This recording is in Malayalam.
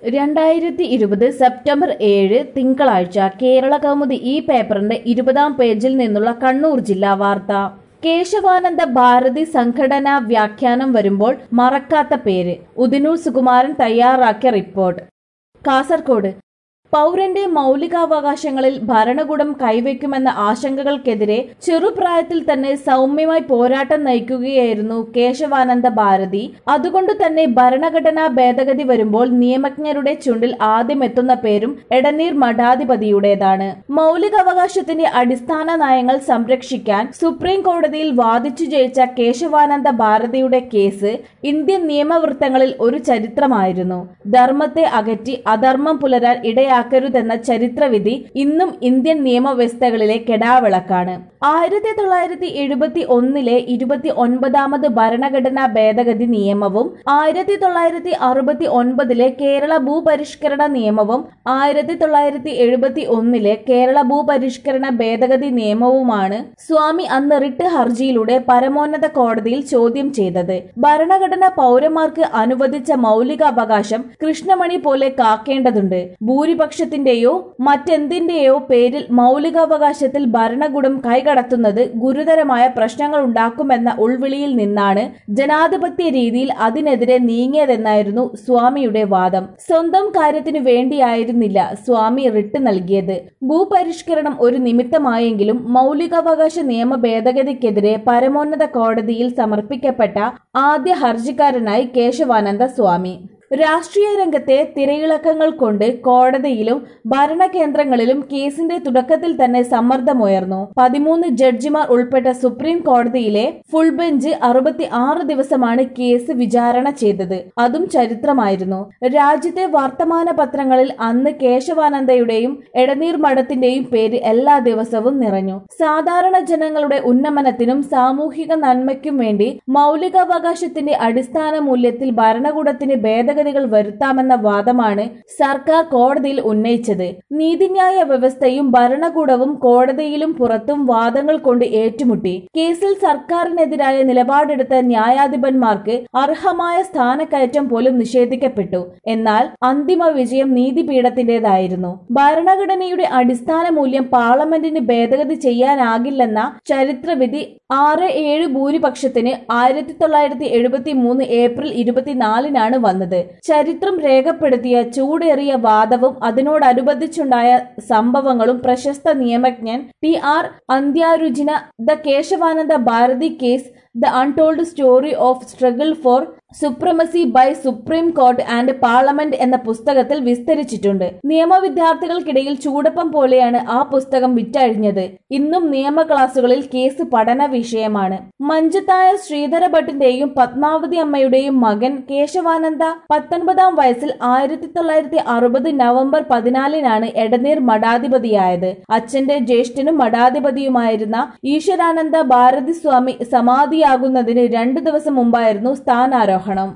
രണ്ടായിരത്തി ഇരുപത് സെപ്റ്റംബർ ഏഴ് തിങ്കളാഴ്ച കേരള കൗമുദി ഈ പേപ്പറിന്റെ ഇരുപതാം പേജിൽ നിന്നുള്ള കണ്ണൂർ ജില്ലാ വാർത്ത കേശവാനന്ദ ഭാരതി സംഘടനാ വ്യാഖ്യാനം വരുമ്പോൾ മറക്കാത്ത പേര് ഉദിനൂർ സുകുമാരൻ തയ്യാറാക്കിയ റിപ്പോർട്ട് കാസർകോട് പൗരന്റെ മൗലികാവകാശങ്ങളിൽ ഭരണകൂടം കൈവയ്ക്കുമെന്ന ആശങ്കകൾക്കെതിരെ ചെറുപ്രായത്തിൽ തന്നെ സൗമ്യമായി പോരാട്ടം നയിക്കുകയായിരുന്നു കേശവാനന്ദ ഭാരതി അതുകൊണ്ട് തന്നെ ഭരണഘടനാ ഭേദഗതി വരുമ്പോൾ നിയമജ്ഞരുടെ ചുണ്ടിൽ ആദ്യം എത്തുന്ന പേരും എടനീർ മഠാധിപതിയുടേതാണ് മൗലികാവകാശത്തിന്റെ അടിസ്ഥാന നയങ്ങൾ സംരക്ഷിക്കാൻ സുപ്രീം കോടതിയിൽ വാദിച്ചു ജയിച്ച കേശവാനന്ദ ഭാരതിയുടെ കേസ് ഇന്ത്യൻ നിയമവൃത്തങ്ങളിൽ ഒരു ചരിത്രമായിരുന്നു ധർമ്മത്തെ അകറ്റി അധർമ്മം പുലരാൻ ഇടയാക്കരുതെന്ന ചരിത്രവിധി ഇന്നും ഇന്ത്യൻ നിയമവ്യവസ്ഥകളിലെ കെടാവിളക്കാണ് ആയിരത്തി തൊള്ളായിരത്തി എഴുപത്തി ഒന്നിലെ ഇരുപത്തി ഒൻപതാമത് ഭരണഘടനാ ഭേദഗതി നിയമവും ആയിരത്തി തൊള്ളായിരത്തി അറുപത്തി ഒൻപതിലെ കേരള ഭൂപരിഷ്കരണ നിയമവും ആയിരത്തി തൊള്ളായിരത്തി എഴുപത്തി ഒന്നിലെ കേരള ഭൂപരിഷ്കരണ ഭേദഗതി നിയമവുമാണ് സ്വാമി അന്ന് റിട്ട് ഹർജിയിലൂടെ പരമോന്നത കോടതിയിൽ ചോദ്യം ചെയ്തത് ഭരണഘടന പൗരന്മാർക്ക് അനുവദിച്ച മൗലികാവകാശം കൃഷ്ണമണി പോലെ കാക്കേണ്ടതുണ്ട് ഭൂരിപക്ഷത്തിന്റെയോ മറ്റെന്തിന്റെയോ പേരിൽ മൗലികാവകാശത്തിൽ ഭരണകൂടം കൈകടത്തുന്നത് ഗുരുതരമായ പ്രശ്നങ്ങൾ ഉണ്ടാക്കുമെന്ന ഉൾവിളിയിൽ നിന്നാണ് ജനാധിപത്യ രീതിയിൽ അതിനെതിരെ നീങ്ങിയതെന്നായിരുന്നു സ്വാമിയുടെ വാദം സ്വന്തം കാര്യത്തിനു വേണ്ടിയായിരുന്നില്ല സ്വാമി റിട്ട് നൽകിയത് ഭൂപരിഷ്കരണം ഒരു നിമിത്തമായെങ്കിലും മൗലികാവകാശ നിയമ ഭേദഗതിക്കെതിരെ പരമോന്നത കോടതിയിൽ സമർപ്പിക്കപ്പെട്ട ആദ്യ ഹർജിക്കാരനായി കേശവാനന്ദ സ്വാമി രാഷ്ട്രീയ രംഗത്തെ തിരയിളക്കങ്ങൾ കൊണ്ട് കോടതിയിലും ഭരണകേന്ദ്രങ്ങളിലും കേസിന്റെ തുടക്കത്തിൽ തന്നെ സമ്മർദ്ദമുയർന്നു പതിമൂന്ന് ജഡ്ജിമാർ ഉൾപ്പെട്ട സുപ്രീം കോടതിയിലെ ഫുൾ ബെഞ്ച് അറുപത്തി ആറ് ദിവസമാണ് കേസ് വിചാരണ ചെയ്തത് അതും ചരിത്രമായിരുന്നു രാജ്യത്തെ വർത്തമാന പത്രങ്ങളിൽ അന്ന് കേശവാനന്ദയുടെയും എടനീർ മഠത്തിന്റെയും പേര് എല്ലാ ദിവസവും നിറഞ്ഞു സാധാരണ ജനങ്ങളുടെ ഉന്നമനത്തിനും സാമൂഹിക നന്മയ്ക്കും വേണ്ടി മൗലികാവകാശത്തിന്റെ അടിസ്ഥാന മൂല്യത്തിൽ ഭരണകൂടത്തിന് ഭേദഗതികൾ വരുത്താമെന്ന വാദമാണ് സർക്കാർ കോടതിയിൽ ഉന്നയിച്ചത് നീതിന്യായ വ്യവസ്ഥയും ഭരണകൂടവും കോടതിയിലും പുറത്തും വാദങ്ങൾ കൊണ്ട് ഏറ്റുമുട്ടി കേസിൽ സർക്കാരിനെതിരായ നിലപാടെടുത്ത ന്യായാധിപന്മാർക്ക് അർഹമായ സ്ഥാനക്കയറ്റം പോലും നിഷേധിക്കപ്പെട്ടു എന്നാൽ അന്തിമ വിജയം നീതിപീഠത്തിന്റേതായിരുന്നു ഭരണഘടനയുടെ അടിസ്ഥാന മൂല്യം പാർലമെന്റിന് ഭേദഗതി ചെയ്യാനാകില്ലെന്ന ചരിത്രവിധി ആറ് ഏഴ് ഭൂരിപക്ഷത്തിന് ആയിരത്തി തൊള്ളായിരത്തി എഴുപത്തി മൂന്ന് ഏപ്രിൽ ഇരുപത്തിനാലിനാണ് വന്നത് ചരിത്രം രേഖപ്പെടുത്തിയ ചൂടേറിയ വാദവും അതിനോടനുബന്ധിച്ചുണ്ടായ സംഭവങ്ങളും പ്രശസ്ത നിയമജ്ഞൻ T R Andhyarujina the Kesavananda Bharati case the untold story of struggle for supremacy by supreme court and parliament എന്ന പുസ്തകത്തിൽ വിസ്തരിച്ചിട്ടുണ്ട് നിയമ വിദ്യാർത്ഥികൾക്കിടയിൽ ചൂടപ്പം പോലെയാണ് ആ പുസ്തകം വിറ്റഴിഞ്ഞത് ഇന്നും നിയമ ക്ലാസുകളിൽ കേസ് പഠന വിഷയമാണ് മഞ്ചത്തായ ശ്രീധര ഭട്ടിന്റെയും പത്മാവതി അമ്മയുടെയും മകൻ കേശവാനന്ദ പത്തൊൻപതാം വയസ്സിൽ ആയിരത്തി തൊള്ളായിരത്തി അറുപത് നവംബർ പതിനാലിനാണ് എടനീർ മഠാധിപതിയായത് അച്ഛന്റെ ജ്യേഷ്ഠനും മഠാധിപതിയുമായിരുന്ന ഈശ്വരാനന്ദ ഭാരതി സ്വാമി സമാധിയാകുന്നതിന് രണ്ടു ദിവസം മുമ്പായിരുന്നു സ്ഥാനാരോഹണം